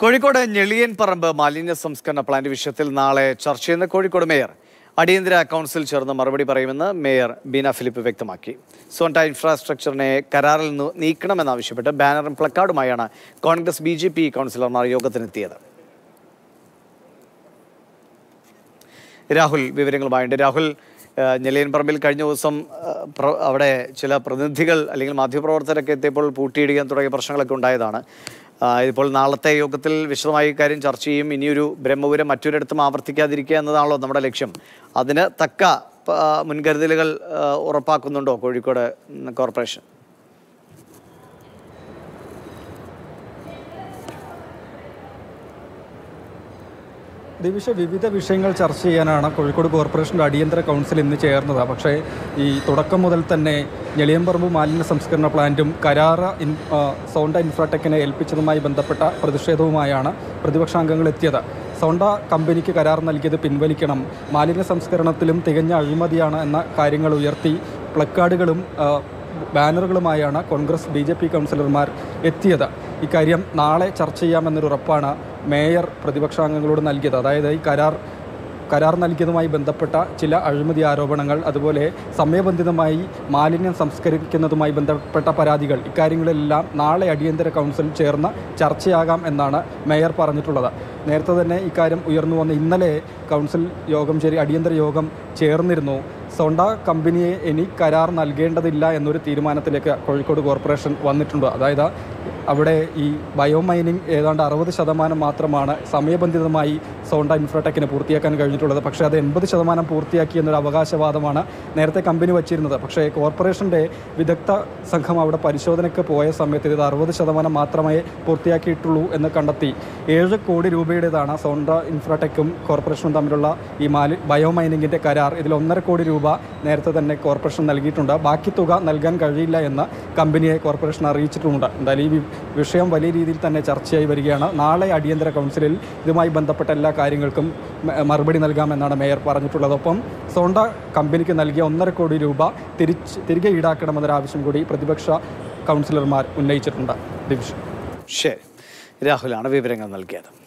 കോഴിക്കോട് ഞെളിയൻ പറമ്പ് മാലിന്യ സംസ്കരണ പ്ലാന്റ് വിഷയത്തിൽ നാളെ ചർച്ച ചെയ്യുന്ന കോഴിക്കോട് മേയർ അടിയന്തര കൗൺസിൽ ചേർന്ന് മറുപടി പറയുമെന്ന് മേയർ ബീന ഫിലിപ്പ് വ്യക്തമാക്കി സോൺട ഇൻഫ്രാസ്ട്രക്ചറിനെ കരാറിൽ നിന്ന് നീക്കണമെന്നാവശ്യപ്പെട്ട് ബാനറും പ്ലക്കാർഡുമായാണ് കോൺഗ്രസ് ബി ജെ പി കൗൺസിലർമാർ യോഗത്തിനെത്തിയത് രാഹുൽ വിവരങ്ങളുമായുണ്ട് രാഹുൽ ഏഹ്, ഞെളിയൻ പറമ്പിൽ കഴിഞ്ഞ ദിവസം ഏഹ്, പ്ര- അവിടെ ചില പ്രതിനിധികൾ അല്ലെങ്കിൽ മാധ്യമപ്രവർത്തകരൊക്കെ എത്തിയപ്പോൾ പൂട്ടിയിടുകയും തുടങ്ങിയ പ്രശ്നങ്ങളൊക്കെ ഉണ്ടായതാണ് ആ, ഇപ്പോൾ നാളത്തെ യോഗത്തിൽ വിശദമായി കാര്യം ചർച്ച ചെയ്യും ഇനിയൊരു ബ്രഹ്മപുരം മറ്റൊരിടത്തും ആവർത്തിക്കാതിരിക്കുക എന്നതാണല്ലോ നമ്മുടെ ലക്ഷ്യം അതിന് തക്ക പ- ആ, മുൻകരുതലുകൾ ആ, ഉറപ്പാക്കുന്നുണ്ടോ കോഴിക്കോട് ഉം, കോർപ്പറേഷൻ ദിവിഷ വിവിധ വിഷയങ്ങൾ ചർച്ച ചെയ്യാനാണ് കോഴിക്കോട് കോർപ്പറേഷൻ്റെ അടിയന്തര കൗൺസിൽ ഇന്ന് ചേർന്നത് പക്ഷേ ഈ തുടക്കം മുതൽ തന്നെ ഞെളിയമ്പറമ്പ് മാലിന്യ സംസ്കരണ പ്ലാന്റും കരാറ ഇൻ ആ, സോണ്ട ഇൻഫ്രാടെക്കിനെ ഏൽപ്പിച്ചതുമായി ബന്ധപ്പെട്ട പ്രതിഷേധവുമായാണ് പ്രതിപക്ഷാംഗങ്ങൾ എത്തിയത് സോണ്ട കമ്പനിക്ക് കരാർ നൽകിയത് പിൻവലിക്കണം മാലിന്യ സംസ്കരണത്തിലും തികഞ്ഞ അഴിമതിയാണ് എന്ന കാര്യങ്ങൾ ഉയർത്തി പ്ലക്കാർഡുകളും ആ, ബാനറുകളുമായാണ് കോൺഗ്രസ് ബി ജെ പി കൗൺസിലർമാർ എത്തിയത് ഇക്കാര്യം നാളെ ചർച്ച ചെയ്യാമെന്നൊരു ഉറപ്പാണ് മേയർ പ്രതിപക്ഷാംഗങ്ങളോട് നൽകിയത് അതായത് ഈ കരാർ കരാർ നൽകിയതുമായി ബന്ധപ്പെട്ട ചില അഴിമതി ആരോപണങ്ങൾ അതുപോലെ സമയബന്ധിതമായി മാലിന്യം സംസ്കരിക്കുന്നതുമായി ബന്ധപ്പെട്ട പരാതികൾ ഇക്കാര്യങ്ങളെല്ലാം നാളെ അടിയന്തര കൗൺസിൽ ചേർന്ന് ചർച്ചയാകാം എന്നാണ് മേയർ പറഞ്ഞിട്ടുള്ളത് നേരത്തെ തന്നെ ഇക്കാര്യം ഉയർന്നു വന്ന ഇന്നലെ കൗൺസിൽ യോഗം ചേരി അടിയന്തര യോഗം ചേർന്നിരുന്നു സോണ്ട കമ്പനിയെ ഇനി കരാർ നൽകേണ്ടതില്ല എന്നൊരു തീരുമാനത്തിലേക്ക് കോഴിക്കോട് കോർപ്പറേഷൻ വന്നിട്ടുണ്ട് അതായത് അവിടെ ഈ ബയോമൈനിങ് ഏതാണ്ട് അറുപത് ശതമാനം മാത്രമാണ് സമയബന്ധിതമായി സോണ്ട ഇൻഫ്രാടെക്കിന് പൂർത്തിയാക്കാൻ കഴിഞ്ഞിട്ടുള്ളത് പക്ഷേ അത് എൺപത് ശതമാനം പൂർത്തിയാക്കി എന്നൊരു അവകാശവാദമാണ് നേരത്തെ കമ്പനി വച്ചിരുന്നത് പക്ഷേ കോർപ്പറേഷൻ്റെ വിദഗ്ധ സംഘം അവിടെ പരിശോധനയ്ക്ക് പോയ സമയത്ത് ഇത് അറുപത് ശതമാനം മാത്രമേ പൂർത്തിയാക്കിയിട്ടുള്ളൂ എന്ന് കണ്ടെത്തി ഏഴ് കോടി രൂപയുടേതാണ് സോണ്ട ഇൻഫ്രാടെക്കും കോർപ്പറേഷനും തമ്മിലുള്ള ഈ മാലി ബയോമൈനിങ്ങിൻ്റെ കരാർ ഇതിൽ ഒന്നര കോടി രൂപ നേരത്തെ തന്നെ കോർപ്പറേഷൻ നൽകിയിട്ടുണ്ട് ബാക്കി തുക നൽകാൻ കഴിയില്ല എന്ന് കമ്പനിയെ കോർപ്പറേഷൻ അറിയിച്ചിട്ടുമുണ്ട് എന്തായാലും ഈ വി- വിഷയം വലിയ രീതിയിൽ തന്നെ ചർച്ചയായി വരികയാണ് നാളെ അടിയന്തര കൗൺസിലിൽ ഇതുമായി ബന്ധപ്പെട്ട എല്ലാ കാര്യങ്ങൾക്കും മ- മറുപടി നൽകാമെന്നാണ് മേയർ പറഞ്ഞിട്ടുള്ളത് ഒപ്പം സോണ്ട കമ്പനിക്ക് നൽകിയ ഒന്നര കോടി രൂപ തിരിച്ച് തിരികെ ഈടാക്കണമെന്നൊരാവശ്യം കൂടി പ്രതിപക്ഷ കൗൺസിലർമാർ ഉന്നയിച്ചിട്ടുണ്ട് ഡിവിഷൻ ശരി രാഹുലാണ് വിവരങ്ങൾ നൽകിയത്